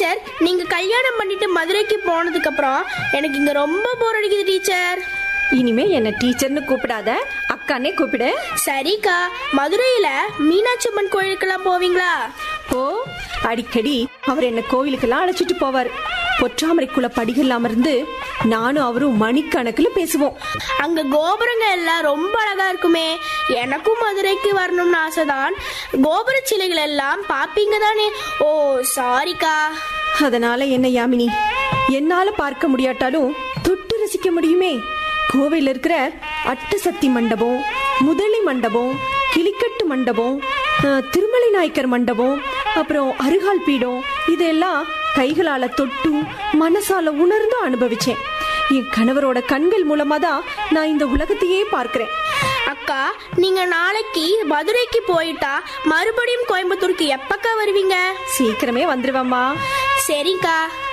teacher நீங்க கல்யாணம் பண்ணிட்டு மதுரைக்கு போனதுக்கு அப்புறம் எனக்கு இங்க ரொம்ப போர் அடிக்குது டீச்சர் இனிமே என்ன டீச்சர்னு கூப்பிடாத அக்கானே கூப்பிடு சரிக்கா மதுரையில மீனாட்சி அம்மன் கோயிலுக்கெல்லாம் போவீங்களா ஓ அடிக்கடி அவர் என்ன கோவிலுக்கெல்லாம் அழைச்சிட்டு போவார் பொற்றாமரைக்குள்ள படிகள் அமர்ந்து நானும் அவரும் மணிக்கணக்கில் பேசுவோம் அங்க கோபுரங்க எல்லாம் ரொம்ப அழகா இருக்குமே எனக்கும் மதுரைக்கு வரணும்னு ஆசைதான் கோபுர சிலைகள் எல்லாம் பாப்பீங்க தானே ஓ சாரிக்கா அதனால என்ன யாமினி என்னால பார்க்க முடியாட்டாலும் தொட்டு ரசிக்க முடியுமே கோவையில் இருக்கிற அட்டசக்தி மண்டபம் முதலி மண்டபம் கிளிக்கட்டு மண்டபம் அஹ், திருமலை நாயக்கர் மண்டபம் அப்புறம் அருகால் பீடம் இதெல்லாம் கைகளால தொட்டும் மனசால உணர்ந்தும் அனுபவிச்சேன் என் கணவரோட கண்கள் மூலமா தான் நான் இந்த உலகத்தையே பார்க்கிறேன் அக்கா நீங்க நாளைக்கு மதுரைக்கு போயிட்டா மறுபடியும் கோயம்புத்தூருக்கு எப்பக்கா வருவீங்க சீக்கிரமே வந்துருவம்மா சரிக்கா